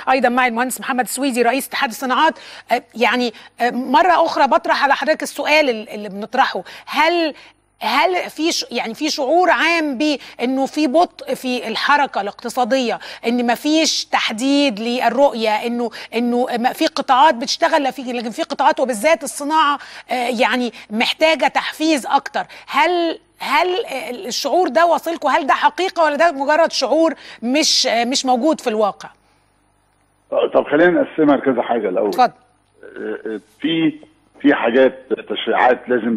ايضا معي المهندس محمد السويدي رئيس اتحاد الصناعات آه، يعني آه، مره اخرى بطرح على حضرتك السؤال ال- اللي بنطرحه هل هل في ش- يعني في شعور عام بانه في بطء في الحركه الاقتصاديه ان ما فيش تحديد للرؤيه انه انه ما في قطاعات بتشتغل لا في لكن في قطاعات وبالذات الصناعه آه، يعني محتاجه تحفيز اكتر هل هل آه، الشعور ده واصلكم هل ده حقيقه ولا ده مجرد شعور مش آه، مش موجود في الواقع طب خلينا نقسمها لكذا حاجه الاول اتفضل آه، في في حاجات تشريعات لازم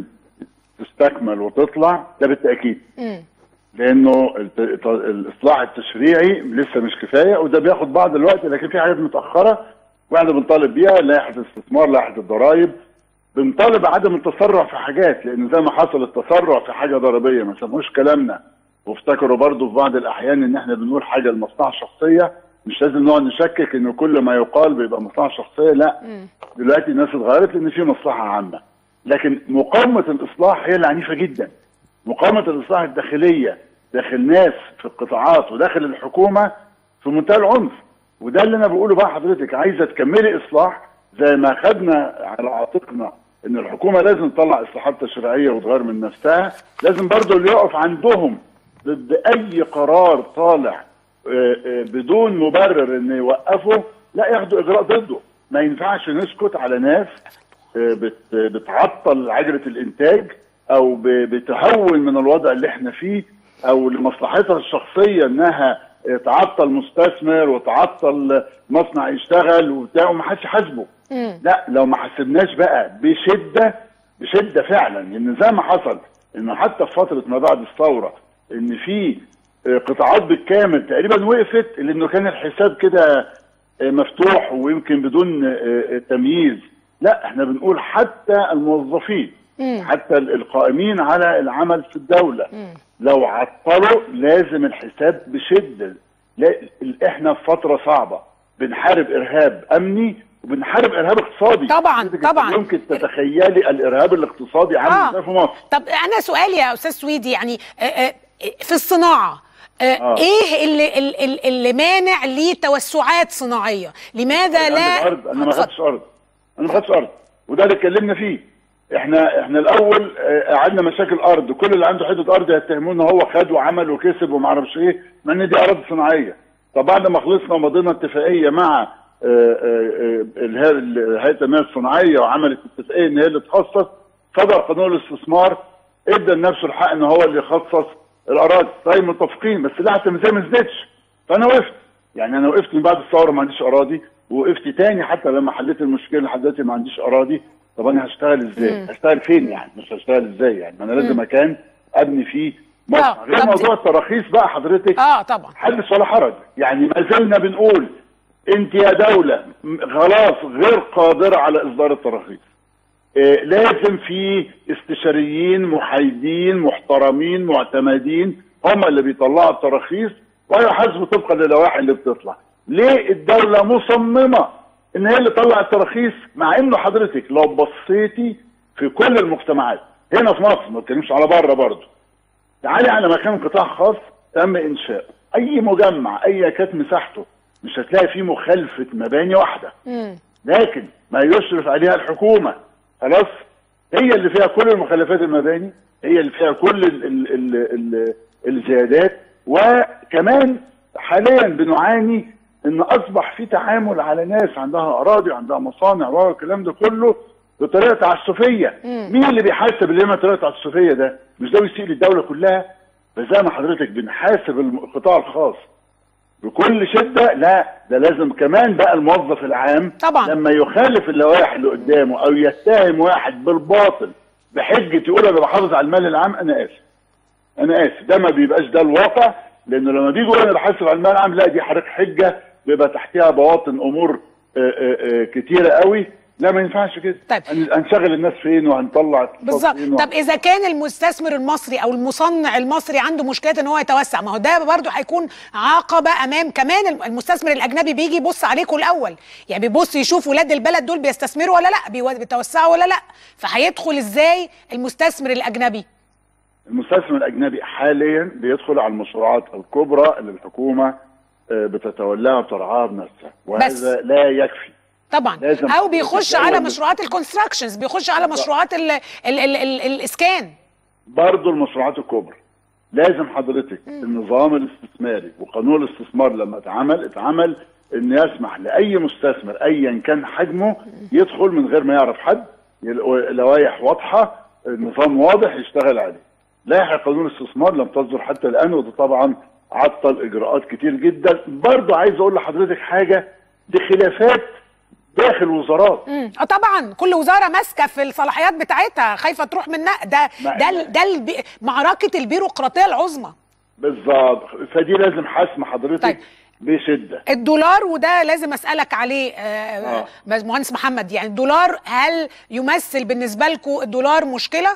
تستكمل وتطلع ده بالتاكيد مم. لانه الت- الاصلاح التشريعي لسه مش كفايه وده بياخد بعض الوقت لكن في حاجات متاخره واحنا بنطالب بيها لائحه الاستثمار لائحه الضرائب بنطالب عدم التسرع في حاجات لان زي ما حصل التسرع في حاجه ضريبيه ما سموش كلامنا وافتكروا برضو في بعض الاحيان ان احنا بنقول حاجه لمصلحه شخصيه مش لازم نقعد نشكك ان كل ما يقال بيبقى مصلحه شخصيه لا دلوقتي الناس اتغيرت لان في مصلحه عامه لكن مقاومه الاصلاح هي اللي عنيفه جدا مقاومه الاصلاح الداخليه داخل ناس في القطاعات وداخل الحكومه في منتهى العنف وده اللي انا بقوله بقى حضرتك عايزه تكملي اصلاح زي ما خدنا على عاتقنا ان الحكومه لازم تطلع اصلاحات تشريعيه وتغير من نفسها لازم برضو اللي يقف عندهم ضد اي قرار طالع آه، آه، بدون مبرر انه يوقفه لا ياخدوا اجراء ضده ما ينفعش نسكت على ناس آه، بت- بتعطل عجله الانتاج او ب- بتهون من الوضع اللي احنا فيه او لمصلحتها الشخصيه انها آه، تعطل مستثمر وتعطل مصنع يشتغل وبتاع وما حدش حاسبه مم. لا لو ما حسبناش بقى بشده بشده فعلا لان زي ما حصل انه حتى في فتره ما بعد الثوره ان في آه، قطاعات بالكامل تقريبا وقفت لانه كان الحساب كده آه، مفتوح ويمكن بدون آه، آه، تمييز لا احنا بنقول حتى الموظفين مم. حتى ال- القائمين على العمل في الدوله لو عطلوا لازم الحساب بشده لا ال- احنا في فتره صعبه بنحارب ارهاب امني وبنحارب ارهاب اقتصادي طبعاً، حضرتك طبعاً. يمكن تتخيلي الارهاب الاقتصادي عامل آه. ازاي في مصر طب انا سؤالي يا استاذ سويدي يعني آه، آه، في الصناعه آه، آه. ايه اللي اللي, اللي مانع لتوسعات صناعيه لماذا عندك لا ارض انا ما اتفضل. خدتش ارض انا ما خدتش ارض وده اللي اتكلمنا فيه احنا احنا الاول آه، قعدنا مشاكل ارض كل اللي عنده حته ارض يتهموه ان هو خد وعمل وكسب وما اعرفش ايه مع ان دي اراضي صناعيه طب بعد ما خلصنا ومضينا اتفاقيه مع آه، آه، آه، الهيئه الهيئه التنميه الصناعيه وعملت اتفاقيه ان هي اللي تخصص صدر قانون الاستثمار ادى لنفسه الحق ان هو اللي يخصص الاراضي طيب متفقين بس لا التنفيذيه ما زادتش فانا وقفت يعني انا وقفت من بعد الثوره ما عنديش اراضي وقفت تاني حتى لما حليت المشكله لحد دلوقتي ما عنديش اراضي طب انا هشتغل ازاي؟ هشتغل فين يعني؟ مش هشتغل ازاي يعني؟ ما انا لازم مكان ابني فيه مصنع آه، غير طب موضوع التراخيص بقى حضرتك اه طبعا حدث ولا حرج يعني ما زلنا بنقول انت يا دوله م- خلاص غير قادره على اصدار التراخيص إيه لازم في استشاريين محايدين محترمين معتمدين هم اللي بيطلعوا التراخيص ويحاسبوا طبقا للوائح اللي بتطلع ليه الدوله مصممه ان هي اللي تطلع التراخيص مع انه حضرتك لو بصيتي في كل المجتمعات هنا في مصر ما بتكلمش على بره برضه تعالي على مكان قطاع خاص تم انشاؤه اي مجمع اي كانت مساحته مش هتلاقي فيه مخالفه مباني واحده مم. لكن ما يشرف عليها الحكومه خلاص هي اللي فيها كل المخالفات المباني هي اللي فيها كل ال ال ال ال الزيادات وكمان حاليا بنعاني ان اصبح في تعامل على ناس عندها اراضي وعندها مصانع والكلام ده كله بطريقه تعسفيه مين اللي بيحاسب اللي يعمل طريقه تعسفيه ده مش ده بيسيء للدوله كلها بس زي ما حضرتك بنحاسب القطاع الخاص بكل شده لا ده لازم كمان بقى الموظف العام طبعاً. لما يخالف اللوائح اللي قدامه او يتهم واحد بالباطل بحجه يقول انا بحافظ على المال العام انا اسف انا اسف ده ما بيبقاش ده الواقع لانه لما بيجي يقول انا بحاسب على المال العام لا دي حضرتك حجه بيبقى تحتها بواطن امور آه، آه، آه، كتيره قوي لا ما ينفعش كده طيب. هن- هنشغل الناس فين وهنطلع اقتصاد بالظبط فين و- طب اذا كان المستثمر المصري او المصنع المصري عنده مشكله ان هو يتوسع ما هو ده برضه هيكون عقبه امام كمان الم- المستثمر الاجنبي بيجي يبص عليكم الاول يعني بيبص يشوف ولاد البلد دول بيستثمروا ولا لا بيو- بيتوسعوا ولا لا فهيدخل ازاي المستثمر الاجنبي المستثمر الاجنبي حاليا بيدخل على المشروعات الكبرى اللي الحكومه آه، بتتولاها وترعاها بنفسها وهذا لا يكفي طبعا لازم او بيخش تتجاوز على ال- مشروعات الكونستراكشنز بيخش على مشروعات ال ال ال ال الاسكان برضه المشروعات الكبرى لازم حضرتك النظام الاستثماري وقانون الاستثمار لما اتعمل اتعمل ان يسمح لاي مستثمر ايا كان حجمه يدخل من غير ما يعرف حد يل- لوائح واضحه النظام واضح يشتغل عليه لائحه قانون الاستثمار لم تصدر حتى الان وده طبعا عطل اجراءات كتير جدا برضه عايز اقول لحضرتك حاجه دي خلافات داخل وزارات امم اه طبعا كل وزاره ماسكه في الصلاحيات بتاعتها خايفه تروح منها ده ما- ده ال- ده البي... معركه البيروقراطيه العظمى بالظبط فدي لازم حسم حضرتك طيب. بشده الدولار وده لازم اسالك عليه آه آه. آه. مهندس محمد يعني الدولار هل يمثل بالنسبه لكم الدولار مشكله؟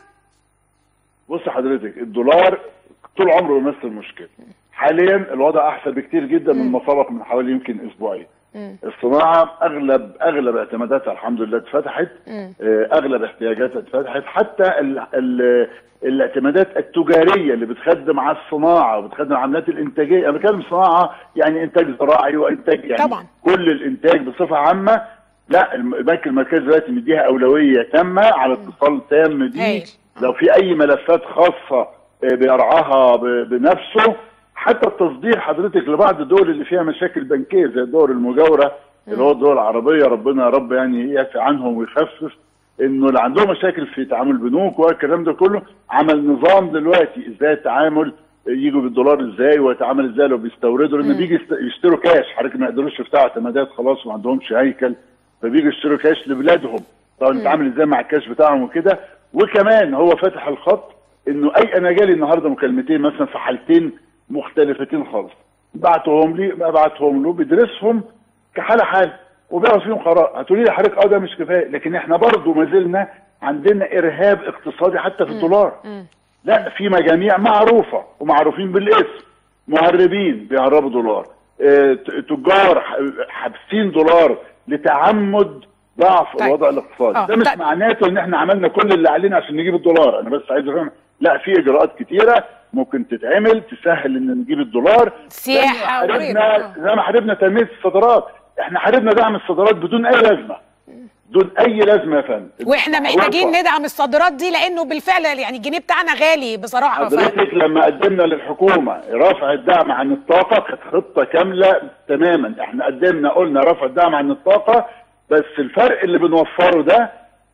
بص حضرتك الدولار طول عمره بيمثل مشكله حاليا الوضع احسن بكتير جدا من ما سبق من حوالي يمكن اسبوعين الصناعه اغلب اغلب اعتماداتها الحمد لله اتفتحت آه، اغلب احتياجاتها اتفتحت حتى ال ال الاعتمادات التجاريه اللي بتخدم على الصناعه وبتخدم على العمليات الانتاجيه انا بتكلم صناعه يعني انتاج زراعي وانتاج يعني طبعا. كل الانتاج بصفه عامه لا الم- البنك المركزي دلوقتي مديها اولويه تامه على اتصال تام بيه هايل. لو في اي ملفات خاصه آه، بيرعاها ب- بنفسه حتى التصدير حضرتك لبعض الدول اللي فيها مشاكل بنكيه زي الدول المجاوره اللي هو الدول العربيه ربنا يا رب يعني يعفي عنهم ويخفف انه اللي عندهم مشاكل في تعامل بنوك والكلام ده كله عمل نظام دلوقتي ازاي التعامل يجوا بالدولار ازاي ويتعامل ازاي لو بيستوردوا لان بيجي يست- يشتروا كاش حضرتك ما يقدروش يفتحوا اعتمادات خلاص وما عندهمش هيكل فبيجوا يشتروا كاش لبلادهم طب نتعامل ازاي مع الكاش بتاعهم وكده وكمان هو فتح الخط انه اي انا جالي النهارده مكالمتين مثلا في حالتين مختلفتين خالص بعتهم لي بعتهم له بيدرسهم كحاله حاله وبياخد فيهم قرار هتقولي لي حضرتك اه ده مش كفايه لكن احنا برضه ما زلنا عندنا ارهاب اقتصادي حتى في الدولار لا في مجاميع معروفه ومعروفين بالاسم مهربين بيهربوا دولار آه، ت- تجار ح- حابسين دولار لتعمد ضعف طيب. الوضع الاقتصادي آه، ده مش طيب. معناته ان احنا عملنا كل اللي علينا عشان نجيب الدولار انا بس عايز افهم لا في اجراءات كتيره ممكن تتعمل تسهل ان نجيب الدولار سياحة زي ما وغيره. حاربنا آه. زي ما حاربنا تنميه الصادرات احنا حاربنا دعم الصادرات بدون اي لازمه بدون اي لازمه يا فندم واحنا محتاجين معروفة. ندعم الصادرات دي لانه بالفعل يعني الجنيه بتاعنا غالي بصراحه ف... حضرتك لما قدمنا للحكومه رفع الدعم عن الطاقه كانت خطه كامله تماما احنا قدمنا قلنا رفع الدعم عن الطاقه بس الفرق اللي بنوفره ده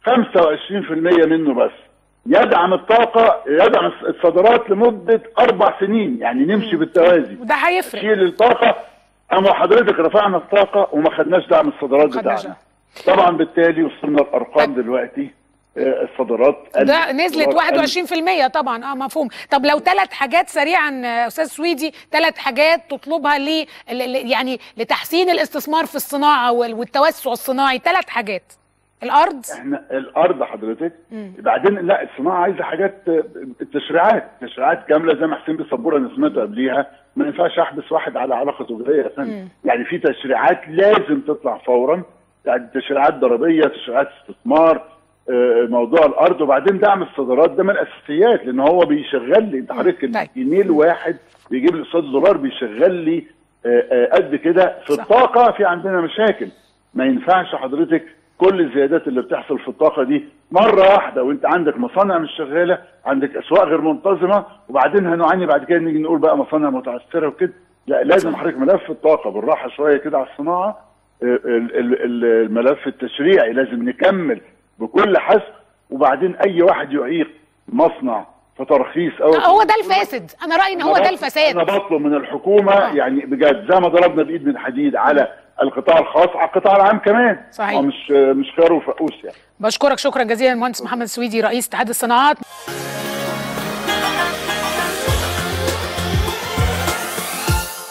25% منه بس يدعم الطاقه يدعم الصادرات لمده اربع سنين يعني نمشي بالتوازي وده هيفرق تشيل الطاقه اما حضرتك رفعنا الطاقه وما خدناش دعم الصادرات ما خدناش بتاعنا طبعا بالتالي وصلنا الارقام دلوقتي آه، الصادرات ده قلت. نزلت الدولار قل. 21% طبعا اه مفهوم طب لو ثلاث حاجات سريعا آه، استاذ سويدي ثلاث حاجات تطلبها ل ل- ل- يعني لتحسين الاستثمار في الصناعه وال- والتوسع الصناعي ثلاث حاجات الارض احنا الارض حضرتك بعدين لا الصناعه عايزه حاجات آه، التشريعات تشريعات كامله زي ما حسين بالصبوره انا سمعته قبليها ما ينفعش احبس واحد على علاقه تجاريه يا فندم يعني في تشريعات لازم تطلع فورا يعني تشريعات ضريبيه تشريعات استثمار آه، موضوع الارض وبعدين دعم الصادرات ده من الاساسيات لان هو بيشغل لي انت حضرتك طيب. الجنيه الواحد بيجيب لي قصاد الدولار بيشغل لي آه، آه، قد كده في صح. الطاقه في عندنا مشاكل ما ينفعش حضرتك كل الزيادات اللي بتحصل في الطاقه دي مره واحده وانت عندك مصانع مش شغاله عندك اسواق غير منتظمه وبعدين هنعاني بعد كده نيجي نقول بقى مصانع متعثره وكده لا لازم حضرتك ملف الطاقه بالراحه شويه كده على الصناعه ال- ال- ال- الملف التشريعي لازم نكمل بكل حسب وبعدين اي واحد يعيق مصنع في ترخيص او هو ده الفاسد انا رايي ان هو ده الفساد انا بطلب من الحكومه آه. يعني بجد زي ما ضربنا بايد من حديد على القطاع الخاص على القطاع العام كمان صحيح. هو مش مش خيار وفقوس يعني بشكرك شكرا جزيلا المهندس محمد سويدي رئيس اتحاد الصناعات